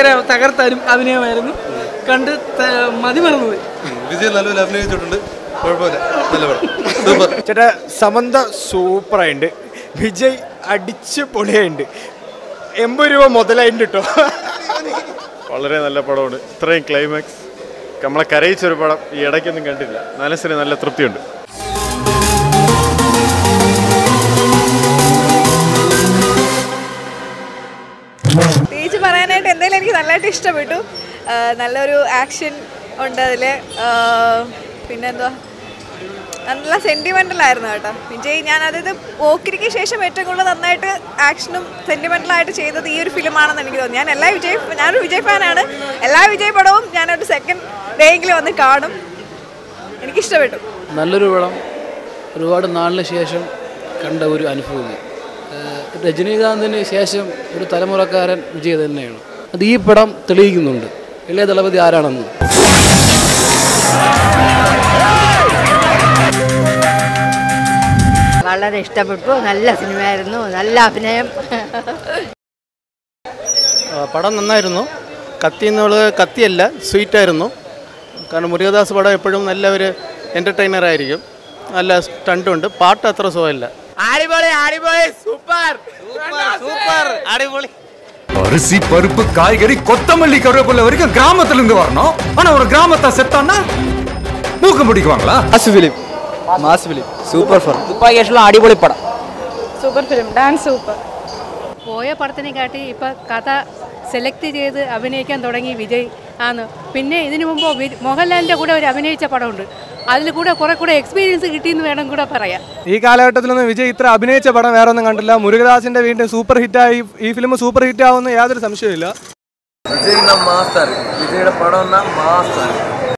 ഭയങ്കര തകർത്താരും അഭിനയമായിരുന്നു കണ്ട് ത- മതിമറന്നുപോയി വിജയ് നല്ലപോലെ അഭിനയിച്ചിട്ടുണ്ട് കുഴപ്പമില്ല നല്ല പടം സൂപ്പർ ചേട്ടാ സമന്ത സൂപ്പറായിട്ടുണ്ട് വിജയ് അടിച്ച് പൊളിയായിട്ടുണ്ട് എൺപത് രൂപ മുതലായിട്ടുണ്ട് കേട്ടോ വളരെ നല്ല പടമാണ് ഇത്രയും ക്ലൈമാക്സ് നമ്മളെ കരയിച്ചൊരു പടം ഈ ഇടയ്ക്കൊന്നും കണ്ടില്ല മനസ്സിന് നല്ല തൃപ്തിയുണ്ട് പ്രത്യേകിച്ച് പറയാനായിട്ട് എന്തായാലും എനിക്ക് നല്ലതായിട്ട് ഇഷ്ടപ്പെട്ടു ആ, നല്ലൊരു ആക്ഷൻ ഉണ്ട് അതിൽ പിന്നെന്തുവാ നല്ല സെൻറ്റിമെൻ്റൽ ആയിരുന്നു കേട്ടോ വിജയ് ഞാൻ അതായത് പോക്കിരിക്ക് ശേഷം ഏറ്റവും കൂടുതൽ നന്നായിട്ട് ആക്ഷനും സെൻറ്റിമെൻ്റലായിട്ട് ചെയ്തത് ഈ ഒരു ഫിലിമാണെന്ന് എനിക്ക് തോന്നി ഞാൻ എല്ലാ വിജയ് ഞാനൊരു വിജയ് ഫാനാണ് എല്ലാ വിജയ് പടവും ഞാനൊരു സെക്കൻഡ് ഡേയെങ്കിലും വന്ന് കാണും എനിക്കിഷ്ടപ്പെട്ടു നല്ലൊരു പടം ഒരുപാട് നാളിന് ശേഷം കണ്ട ഒരു അനുഭൂതി ഏഹ് രജനീകാന്തിന് ശേഷം ഒരു തലമുറക്കാരൻ വിജയ് തന്നെയാണ് അത് ഈ പടം തെളിയിക്കുന്നുണ്ട് ഇളയ ദളപതി ആരാണെന്ന് വളരെ ഇഷ്ടപ്പെട്ടു നല്ല സിനിമയായിരുന്നു നല്ല അഭിനയം പടം നന്നായിരുന്നു കത്തി എന്നുള്ളത് കത്തിയല്ല സ്വീറ്റായിരുന്നു കാരണം മുരുകദാസ് പടം എപ്പോഴും നല്ല ഒരു എൻ്റർടൈനർ ആയിരിക്കും നല്ല സ്റ്റണ്ടുണ്ട് പാട്ട് അത്ര സുഖമില്ല அரிசி பருப்பு காய்கறி கொத்தமல்லி கருவேப்பிலை வரைக்கும் கிராமத்துல இருந்து வரணும் ஆனா ஒரு கிராமத்தை செத்தான்னா மூக்க முடிக்குவாங்களா mass film mass film super fun അടിപൊളി പടം സൂപ്പർ ഫിലിം ഡാൻസ് സൂപ്പർ പോയ പടത്തിനെ കാട്ടി ഇപ്പം കഥ സെലക്ട് ചെയ്ത് അഭിനയിക്കാൻ തുടങ്ങി വിജയ് ആണ് പിന്നെ ഇതിനു മുമ്പ് വി- മോഹൻലാലിൻ്റെ കൂടെ ഒരു അഭിനയിച്ച പടമുണ്ട് അതിൽ കൂടെ കുറെ കൂടെ എക്സ്പീരിയൻസ് കിട്ടിയെന്ന് വേണം കൂടെ പറയാം ഈ കാലഘട്ടത്തിലൊന്നും വിജയ് ഇത്ര അഭിനയിച്ച പടം വേറെ ഒന്നും കണ്ടില്ല മുരുകദാസിന്റെ വീണ്ടും സൂപ്പർ ഹിറ്റായി ഈ ഫിലിം സൂപ്പർ ഹിറ്റ് ആവുന്ന യാതൊരു സംശയമില്ല விஜய்னா மாஸ்டர் விஜயோட படம்னா மாஸ்டர்